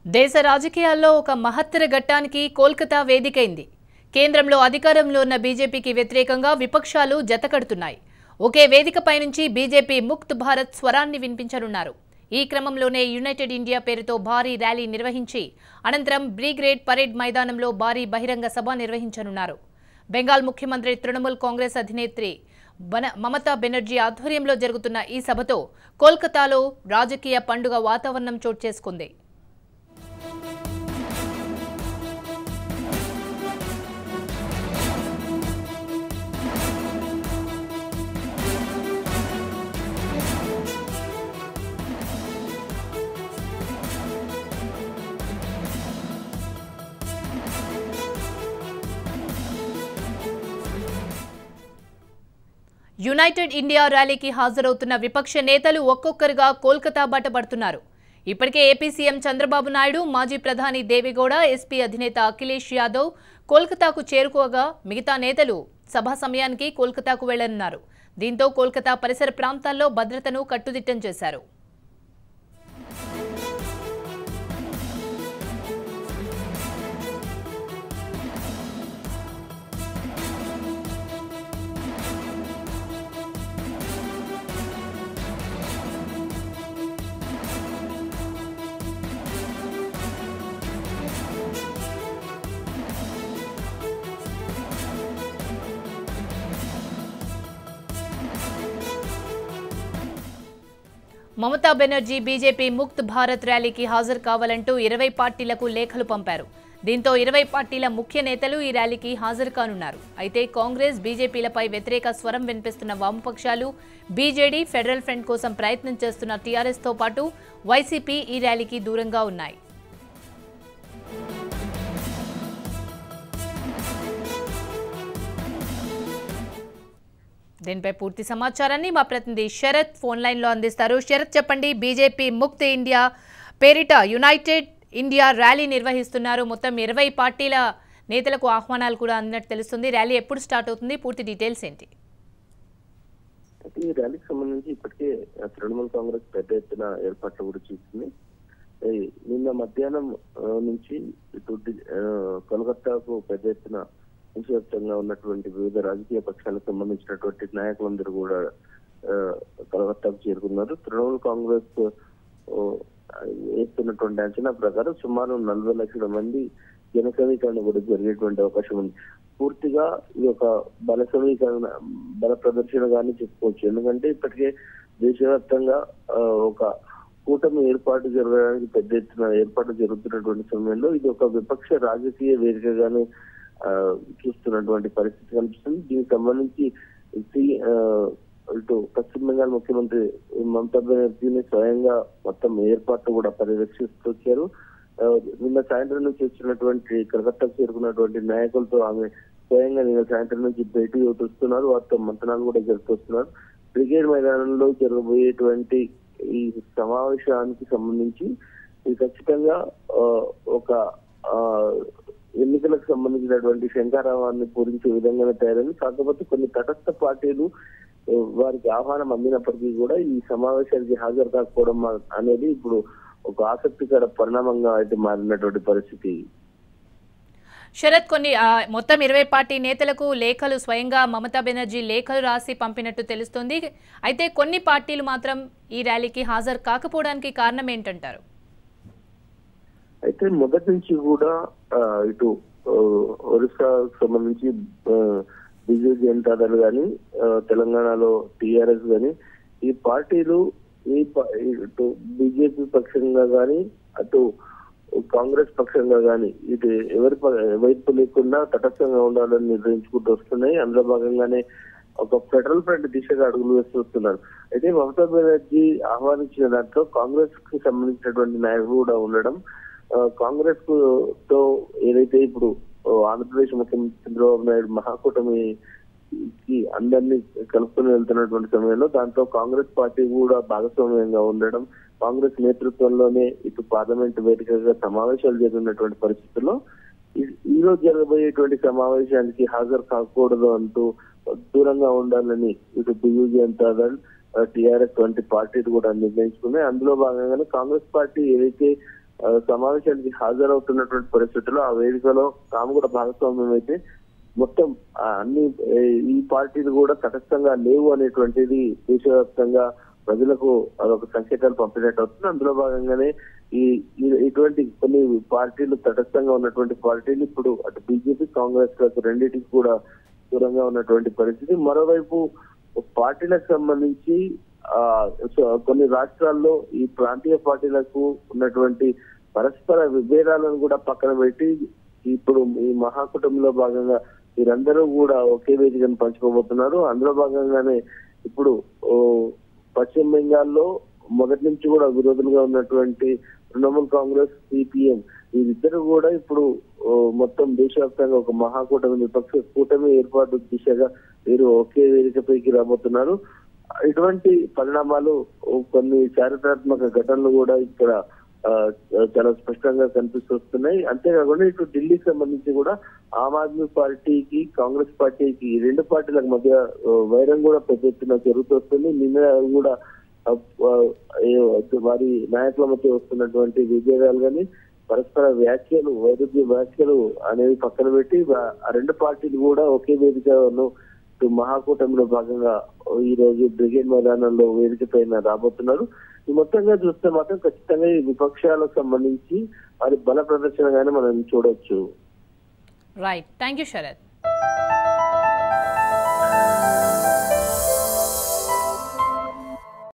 దేశ రాజకీయాల్లో ఒక మహత్తర ఘట్టానికి కోల్కతా వేదికైంది కేంద్రంలో అధికారంలో ఉన్న బీజేపీకి వ్యతిరేకంగా విపక్షాలు జతకడుతున్నాయి ఒకే వేదికపై నుంచి బీజేపీ ముక్త్ భారత్ స్వరాన్ని వినిపించనున్నారు ఈ క్రమంలోనే యునైటెడ్ ఇండియా పేరుతో భారీ ర్యాలీ నిర్వహించి అనంతరం బ్రిగ్రేడ్ పరేడ్ మైదానంలో భారీ బహిరంగ సభ నిర్వహించనున్నారు బెంగాల్ ముఖ్యమంత్రి తృణమూల్ కాంగ్రెస్ అధినేత్రి బన మమతా బెనర్జీ ఆధ్వర్యంలో జరుగుతున్న ఈ సభతో కోల్కతాలో రాజకీయ పండుగ వాతావరణం చోటు చేసుకుంది యునైటెడ్ ఇండియా ర్యాలీకి హాజరవుతున్న విపక్ష నేతలు ఒక్కొక్కరుగా కోల్కతా బట్టబడుతున్నారు ఇప్పటికే ఏపీ సీఎం చంద్రబాబు నాయుడు మాజీ ప్రధాని దేవేగౌడ ఎస్పీ అధినేత అఖిలేష్ యాదవ్ కోల్కతాకు చేరుకోగా మిగతా నేతలు సభా సమయానికి కోల్కతాకు వెళ్లనున్నారు దీంతో కోల్కతా పరిసర ప్రాంతాల్లో భద్రతను కట్టుదిట్టం చేశారు మమతా బెనర్జీ బీజేపీ ముక్త్ భారత్ ర్యాలీకి హాజరు కావాలంటూ ఇరవై పార్టీలకు లేఖలు పంపారు దీంతో ఇరవై పార్టీల ముఖ్య నేతలు ఈ ర్యాలీకి హాజరు కానున్నారు అయితే కాంగ్రెస్ బీజేపీలపై వ్యతిరేక స్వరం వినిపిస్తున్న వామపక్షాలు బీజేడీ ఫెడరల్ ఫ్రంట్ కోసం ప్రయత్నం చేస్తున్న టీఆర్ఎస్తో పాటు వైసీపీ ఈ ర్యాలీకి దూరంగా ఉన్నాయి దీనిపై పూర్తి సమాచారాన్ని మా ప్రతినిధి శరత్ ఫోన్ లైన్ లో అందిస్తారు శరత్ చెప్పండి బీజేపీ ముక్త్ ఇండియా పేరిట యునైటెడ్ ఇండియా ర్యాలీ నిర్వహిస్తున్నారు మొత్తం ఇరవై పార్టీల నేతలకు ఆహ్వానాలు కూడా అందినట్టు తెలుస్తుంది ర్యాలీ ఎప్పుడు స్టార్ట్ అవుతుంది పూర్తి డీటెయిల్స్ ఏంటి అయితే ఈ ర్యాలీకి సంబంధించి ఇప్పటికే ఆ, తృణమూల్ కాంగ్రెస్ పెద్ద ఎత్తున ఏర్పాట్లు కూడా చేసింది ఈ నిన్న మధ్యాహ్నం ఆ, నుంచి ఇటు డి- ఆ, కోల్కతాకు పెద్ద ఎత్తున దేశవ్యాప్తంగా ఉన్నటువంటి వివిధ రాజకీయ పక్షాలకు సంబంధించినటువంటి నాయకులందరూ కూడా ఆ, కోల్కతాకు చేరుకున్నారు తృణమూల్ కాంగ్రెస్ ఓ, వేస్తున్నటువంటి అంచనా ప్రకారం సుమారు నలభై లక్షల మంది జన సమీకరణ కూడా జరిగేటువంటి అవకాశం ఉంది పూర్తిగా ఇది ఒక బల సమీకరణ బల ప్రదర్శన గానీ చెప్పుకోవచ్చు ఎందుకంటే ఇప్పటికే దేశవ్యాప్తంగా ఆ, ఒక కూటమి ఏర్పాటు జరగడానికి పెద్ద ఎత్తున ఏర్పాటు జరుగుతున్నటువంటి సమయంలో ఇది ఒక విపక్ష రాజకీయ వేదికగానే ఆ, చూస్తున్నటువంటి పరిస్థితి కనిపిస్తుంది దీనికి సంబంధించి సి- ఆ, ఇటు పశ్చిమ బెంగాల్ ముఖ్యమంత్రి మమతా బెనర్జీని స్వయంగా మొత్తం ఏర్పాట్లు కూడా పర్యవేక్షిస్తూ వచ్చారు ఆ, నిన్న సాయంత్రం నుంచి వచ్చినటువంటి కలకత్తాకు చేరుకున్నటువంటి నాయకులతో ఆమె స్వయంగా నిన్న సాయంత్రం నుంచి భేటీ అవుతున్నారు వారితో మంతనాలు కూడా జరుపుతున్నారు బ్రిగేడ్ మైదానంలో జరగబోయేటువంటి ఈ సమావేశానికి సంబంధించి ఇది ఖచ్చితంగా ఆ, ఒక ఆ, ఎన్నికలకు సంబంధించినటువంటి శంకారావాన్ని పూరించే విధంగానే తయారైంది కాకపోతే కొన్ని తటస్థ పార్టీలు ఆ, వారికి ఆహ్వానం అందినప్పటికీ కూడా ఈ సమావేశానికి హాజరు కాకపోవడం మా- అనేది ఇప్పుడు ఒక ఆసక్తికర పరిణామంగా అయితే మారినటువంటి పరిస్థితి శరత్ కొన్ని ఆ, మొత్తం ఇరవై పార్టీ నేతలకు లేఖలు స్వయంగా మమతా బెనర్జీ లేఖలు రాసి పంపినట్టు తెలుస్తోంది అయితే కొన్ని పార్టీలు మాత్రం ఈ ర్యాలీకి హాజరు కాకపోవడానికి కారణం ఏంటంటారు అయితే మొదటి నుంచి కూడా ఆ, ఇటు ఆ, ఒరిస్సాకు సంబంధించి బీజేపీ జనతా దళ్ కానీ తెలంగాణలో టిఆర్ఎస్ కానీ ఈ పార్టీలు ఈ ప- ఇటు బీజేపీ పక్షంగా కానీ అటు కాంగ్రెస్ పక్షంగా కానీ ఇటు ఎవరి ప- వైపు లేకుండా తటస్థంగా ఉండాలని నిర్ణయించుకుంటూ వస్తున్నాయి అందులో భాగంగానే ఒక ఫెడరల్ ఫ్రంట్ దిశగా అడుగులు వేస్తూ వస్తున్నారు అయితే మమతా బెనర్జీ ఆహ్వానించిన దాంట్లో కాంగ్రెస్ కి సంబంధించినటువంటి నాయకులు కూడా ఉండడం ఆ, కాంగ్రెస్ కు తో ఏదైతే ఇప్పుడు ఆ, ఆంధ్రప్రదేశ్ ముఖ్యమంత్రి చంద్రబాబు నాయుడు మహాకూటమి కి అందరినీ కలుపుకొని వెళ్తున్నటువంటి సమయంలో దాంతో కాంగ్రెస్ పార్టీ కూడా భాగస్వామ్యంగా ఉండడం కాంగ్రెస్ నేతృత్వంలోనే ఇటు పార్లమెంట్ వేదికగా సమావేశాలు జరిగినటువంటి పరిస్థితుల్లో ఈ- ఈ రోజు జరగబోయేటువంటి సమావేశానికి హాజరు కాకూడదు అంటూ దూరంగా ఉండాలని ఇటు బిజు జనతా దళ్ టిఆర్ఎస్ వంటి పార్టీలు కూడా నిర్ణయించుకున్నాయి అందులో భాగంగానే కాంగ్రెస్ పార్టీ ఏదైతే ఆ, సమావేశానికి హాజరవుతున్నటువంటి పరిస్థితుల్లో ఆ వేదికలో తాము కూడా భాగస్వామ్యం అయితే మొత్తం ఆ, అన్ని ఏ, ఈ పార్టీలు కూడా తటస్థంగా లేవు అనేటువంటిది దేశవ్యాప్తంగా ప్రజలకు అదొక సంకేతాలు పంపినట్టు అవుతుంది అందులో భాగంగానే ఈ ఈ- ఇటువంటి కొన్ని పార్టీలు తటస్థంగా ఉన్నటువంటి పార్టీలు ఇప్పుడు అటు బీజేపీ కాంగ్రెస్ లకు రెండింటికి కూడా దూరంగా ఉన్నటువంటి పరిస్థితి మరోవైపు పార్టీలకు సంబంధించి ఆ సో కొన్ని రాష్ట్రాల్లో ఈ ప్రాంతీయ పార్టీలకు ఉన్నటువంటి పరస్పర విభేదాలను కూడా పక్కన పెట్టి ఇప్పుడు ఈ మహాకుటుంబంలో భాగంగా వీరందరూ కూడా ఒకే వేదికను పంచుకోబోతున్నారు అందులో భాగంగానే ఇప్పుడు ఓ, పశ్చిమ బెంగాల్లో మొదటి నుంచి కూడా విరోధులుగా ఉన్నటువంటి తృణమూల్ కాంగ్రెస్ సిపిఎం వీరిద్దరు కూడా ఇప్పుడు ఓ, మొత్తం దేశవ్యాప్తంగా ఒక మహాకూటమి విపక్ష కూటమి ఏర్పాటు దిశగా వీరు ఒకే వేదికపైకి రాబోతున్నారు ఇటువంటి పరిణామాలు ఓ, కొన్ని చారిత్రాత్మక ఘటనలు కూడా ఇక్కడ ఆ, చాలా స్పష్టంగా కనిపిస్తున్నాయి అంతేకాకుండా ఇటు ఢిల్లీకి సంబంధించి కూడా ఆమ్ ఆద్మీ పార్టీకి కాంగ్రెస్ పార్టీకి ఈ రెండు పార్టీలకు మధ్య ఆ, వైరం కూడా పెద్ద ఎత్తున జరుగుతోస్తుంది నిన్న కూడా ఆ, ఆ, ఏ- వారి నాయకుల మధ్య వస్తున్నటువంటి విభేదాలు కానీ పరస్పర వ్యాఖ్యలు వైరుధ్య వ్యాఖ్యలు అనేవి పక్కన పెట్టి వా- ఆ రెండు పార్టీలు కూడా ఒకే వేదికను ఇటు మహాకూటమిలో భాగంగా ఈ రోజు బ్రిగేడ్ మైదానంలో వేదిక పైన రాబోతున్నారు ఈ మొత్తంగా చూస్తే మాత్రం ఖచ్చితంగా ఈ విపక్షాలకు సంబంధించి వారి బల ప్రదర్శనగానే మనం చూడొచ్చు రైట్ థ్యాంక్ యూ శరత్